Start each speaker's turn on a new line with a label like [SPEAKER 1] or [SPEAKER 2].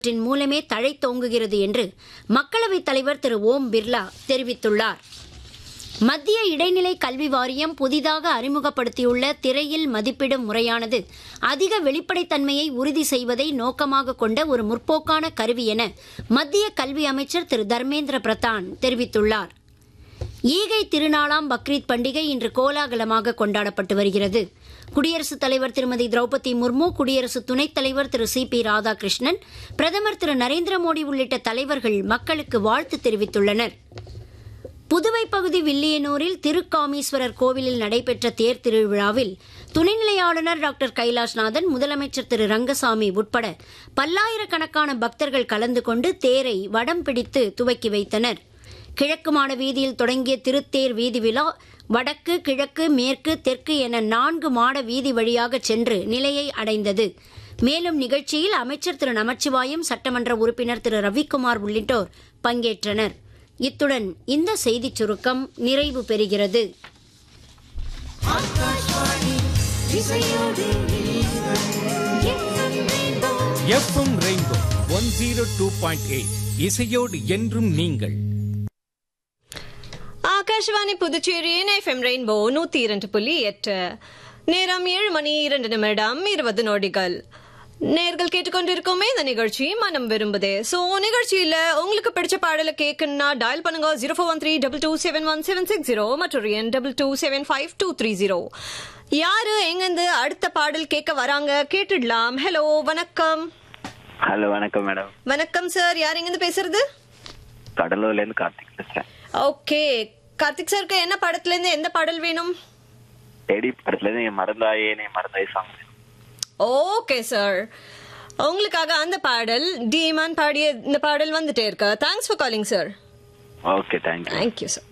[SPEAKER 1] அவற்றின் மூலமே தழைத்தோங்குகிறது என்று மக்களவைத் தலைவர் திரு ஓம் பிர்லா தெரிவித்துள்ளார் மத்திய இடைநிலை கல்வி வாரியம் புதிதாக அறிமுகப்படுத்தியுள்ள திரையில் மதிப்பிடும் முறையானது அதிக வெளிப்படைத்தன்மையை உறுதி செய்வதை நோக்கமாக கொண்ட ஒரு முற்போக்கான கருவி என மத்திய கல்வி அமைச்சர் திரு தர்மேந்திர பிரதான் தெரிவித்துள்ளார் ஈகை திருநாளாம் பக்ரீத் பண்டிகை இன்று கோலாகலமாக கொண்டாடப்பட்டு வருகிறது குடியரசுத் தலைவர் திருமதி திரௌபதி முர்மு குடியரசு துணைத் தலைவர் திரு சி பி ராதாகிருஷ்ணன் பிரதமர் திரு நரேந்திர மோடி உள்ளிட்ட தலைவர்கள் மக்களுக்கு வாழ்த்து தெரிவித்துள்ளனர் புதுவை பகுதி வில்லியனூரில் திருக்காமீஸ்வரர் கோவிலில் நடைபெற்ற தேர் திருவிழாவில் துணைநிலை ஆளுநர் டாக்டர் கைலாஷ்நாதன் முதலமைச்சர் திரு ரங்கசாமி உட்பட பல்லாயிரக்கணக்கான பக்தர்கள் கலந்து கொண்டு தேரை வடம் பிடித்து துவக்கி வைத்தனர் கிழக்கு மாட வீதியில் தொடங்கிய திருத்தேர் வீதி விழா வடக்கு கிழக்கு மேற்கு தெற்கு என நான்கு மாட வீதி வழியாக சென்று நிலையை அடைந்தது மேலும் நிகழ்ச்சியில் அமைச்சர் திரு நமச்சிவாயம் சட்டமன்ற உறுப்பினர் திரு ரவிக்குமார் உள்ளிட்டோர் பங்கேற்றனர் இத்துடன் இந்த செய்திச் சுருக்கம் நிறைவு பெறுகிறது
[SPEAKER 2] FM rainbow one zero two point eight இசையோடு என்றும் நீங்கள்
[SPEAKER 3] ஆகாஷ்வாணி புதுச்சேரியின் எஃப்எம் ரெயின்போ நூத்தி இரண்டு புள்ளி எட்டு நேரம் ஏழு மணி இரண்டு நிமிடம் இருபது நொடிகள் நேர்கள் கேட்டுக்கொண்டிருக்கோமே இந்த நிகழ்ச்சி மனம் விரும்புதே சோ நிகழ்ச்சியில உங்களுக்கு பிடிச்ச பாடலை கேட்கணும்னா டயல் பண்ணுங்க zero four one three double two seven one seven six zero மற்றும் என் double two seven five two three zero யாரு எங்கிருந்து அடுத்த பாடல் கேட்க வராங்க கேட்டுடலாம் ஹலோ வணக்கம்
[SPEAKER 4] ஹலோ வணக்கம் மேடம்
[SPEAKER 3] வணக்கம் சார் யார் எங்கிருந்து பேசுறது
[SPEAKER 4] கடலூர்ல இருந்து கார்த்திக் பேசுறேன்
[SPEAKER 3] ஓகே கார்த்திக் சாருக்கு என்ன படத்துல இருந்து எந்த பாடல் வேணும்
[SPEAKER 4] டெடி படத்துல இருந்து என் மறந்தாயே நீ மறந்தாய் சாங்
[SPEAKER 3] ஓகே சார் உங்களுக்காக அந்த பாடல் டீமான் பாடிய இந்த பாடல் வந்துட்டே இருக்கு thanks for calling sir
[SPEAKER 4] okay thank you
[SPEAKER 3] thank you sir